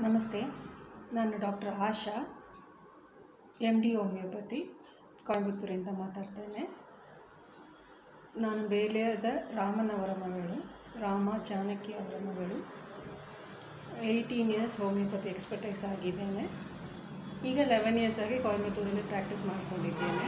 ನಮಸ್ತೆ ನಾನು doctor Asha M D homeopathy ಕೊಯಂಬತ್ತೂರಿಂದ ಮಾತಾಡ್ತೇನೆ ನಾನು ಬೇಲೆಯದ ರಾಮನವರ ಮಗಳು ರಾಮ ಜಾನಕಿ ಅವರ ಮಗಳು ಏಯ್ಟೀನ್ ಇಯರ್ಸ್ ಹೋಮಿಯೋಪತಿ ಎಕ್ಸ್ಪರ್ಟೈಸ್ ಆಗಿದ್ದೇನೆ ಈಗ ಲೆವೆನ್ ಇಯರ್ಸ್ ಆಗಿ ಕೊಯಂಬತ್ತೂರಲ್ಲಿ ಪ್ರಾಕ್ಟೀಸ್ ಮಾಡಿಕೊಂಡಿದ್ದೇನೆ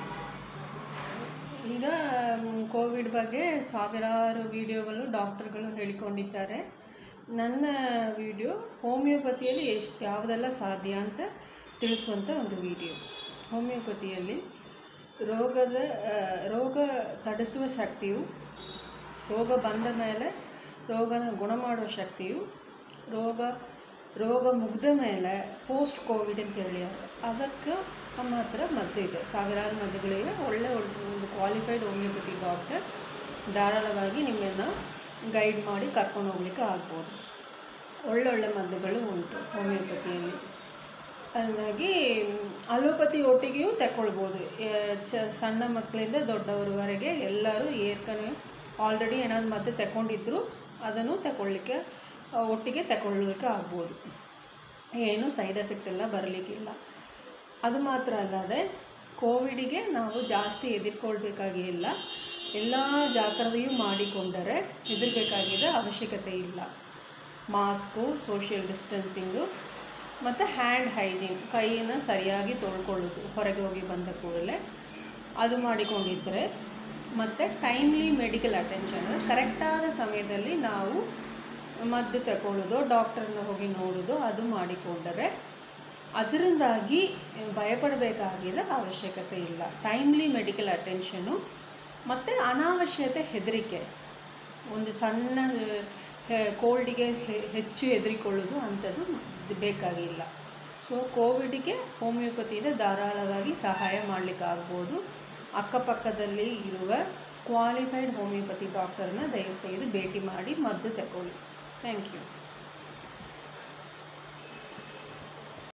ಈಗ ಮ್, ಕೋವಿಡ್ ಬಗ್ಗೆ ಸಾವಿರಾರು ವಿಡಿಯೋಗಳು ಡಾಕ್ಟರ್ಗಳು ಹೇಳಿಕೊಂಡಿದ್ದಾರೆ ನನ್ನ ವಿಡಿಯೋ ಹೋಮಿಯೋಪತಿಯಲ್ಲಿ ಎಷ್ಟು ಯಾವುದೆಲ್ಲ ಸಾಧ್ಯ ಅಂತ ತಿಳಿಸುವಂಥ ಒಂದು ವಿಡಿಯೋ ಹೋಮಿಯೋಪತಿಯಲ್ಲಿ ರೋಗದ ಆ, ರೋಗ ತಡಿಸುವ ಶಕ್ತಿಯು ರೋಗ ಬಂದ ಮೇಲೆ ರೋಗನ ಗುಣ ಮಾಡುವ ಶಕ್ತಿಯು ರೋಗ ರೋಗ ಮುಗಿದ ಮೇಲೆ ಪೋಸ್ಟ್ ಕೋವಿಡ್ ಅಂತೇಳಿ ಅದಕ್ಕೆ ನಮ್ಮ ಹತ್ರ ಮದ್ದು ಇದೆ ಸಾವಿರಾರು ಮದ್ದುಗಳಿವೆ ಒಳ್ಳೆ ಒಳ್ಳೆ ಒಂದು ಕ್ವಾಲಿಫೈಡ್ ಹೋಮಿಯೋಪತಿ ಡಾಕ್ಟರ್ ಧಾರಾಳವಾಗಿ ನಿಮ್ಮನ್ನು ಗೈಡ್ ಮಾಡಿ ಕರ್ಕೊಂಡು ಹೋಗ್ಲಿಕ್ಕೆ ಆಗ್ಬೋದು ಒಳ್ಳೊಳ್ಳೆ ಮದ್ದುಗಳು ಉಂಟು ಹೋಮಿಯೋಪತಿಯಲ್ಲಿ ಹಾಗಾಗಿ ಅಲೋಪತಿ ಒಟ್ಟಿಗೆಯೂ ತಗೊಳ್ಬೋದು ಎ- ಚ ಸಣ್ಣ ಮಕ್ಕಳಿಂದ ದೊಡ್ಡವರವರೆಗೆ ಎಲ್ಲರೂ ಏರ್ಕನೆ ಆಲ್ರೆಡಿ ಏನಾದ್ರು ಮದ್ದು ತಗೊಂಡಿದ್ರು ಅದನ್ನು ತಗೊಳ್ಳಿಕ್ಕೆ ಆ, ಒಟ್ಟಿಗೆ ತಗೊಳ್ಳಿಕ್ಕೆ ಆಗ್ಬೋದು ಏನು ಸೈಡ್ ಎಫೆಕ್ಟ್ ಎಲ್ಲ ಬರಲಿಕ್ಕಿಲ್ಲ ಅದು ಮಾತ್ರ ಅಲ್ಲದೆ ಕೋವಿಡಿಗೆ ನಾವು ಜಾಸ್ತಿ ಎದುರ್ಕೊಳ್ಬೇಕಾಗಿಲ್ಲ ಎಲ್ಲ ಜಾಗ್ರತೆಯೂ ಮಾಡಿಕೊಂಡರೆ ಹೆದರಬೇಕಾಗಿದ್ದ ಅವಶ್ಯಕತೆ ಇಲ್ಲ ಮಾಸ್ಕು ಸೋಷಿಯಲ್ ಡಿಸ್ಟೆನ್ಸಿಂಗು ಮತ್ತು ಹ್ಯಾಂಡ್ ಹೈಜೀನ್ ಕೈಯನ್ನು ಸರಿಯಾಗಿ ತೊಳ್ಕೊಳ್ಳೋದು ಹೊರಗೆ ಹೋಗಿ ಬಂದ ಕೂಡಲೇ ಅದು ಮಾಡಿಕೊಂಡಿದ್ದರೆ ಮತ್ತು ಟೈಮ್ಲಿ ಮೆಡಿಕಲ್ ಅಟೆನ್ಷನ್ ಕರೆಕ್ಟಾದ ಸಮಯದಲ್ಲಿ ನಾವು ಮದ್ದು ತಗೊಳ್ಳೋದು ಡಾಕ್ಟರ್ನ ಹೋಗಿ ನೋಡೋದು ಅದು ಮಾಡಿಕೊಂಡರೆ ಅದರಿಂದಾಗಿ ಭಯಪಡಬೇಕಾಗಿದ್ದ ಅವಶ್ಯಕತೆ ಇಲ್ಲ ಟೈಮ್ಲಿ ಮೆಡಿಕಲ್ ಅಟೆನ್ಷನು ಮತ್ತು ಅನಾವಶ್ಯತೆ ಹೆದರಿಕೆ ಒಂದು ಸಣ್ಣ ಕೋಲ್ಡಿಗೆ ಹೆಚ್ಚು ಹೆದರಿಕೊಳ್ಳೋದು ಅಂಥದ್ದು ಬೇಕಾಗಿಲ್ಲ ಸೊ ಕೋವಿಡ್ಗೆ ಹೋಮಿಯೋಪತಿಯಿಂದ ಧಾರಾಳವಾಗಿ ಸಹಾಯ ಮಾಡಲಿಕ್ಕಾಗ್ಬೋದು ಅಕ್ಕಪಕ್ಕದಲ್ಲಿ ಇರುವ ಕ್ವಾಲಿಫೈಡ್ ಹೋಮಿಯೋಪತಿ ಡಾಕ್ಟರ್ನ ದಯವಿಸೆಯ್ದು ಭೇಟಿ ಮಾಡಿ ಮದ್ದು ತಗೊಳ್ಳಿ ಥ್ಯಾಂಕ್ ಯು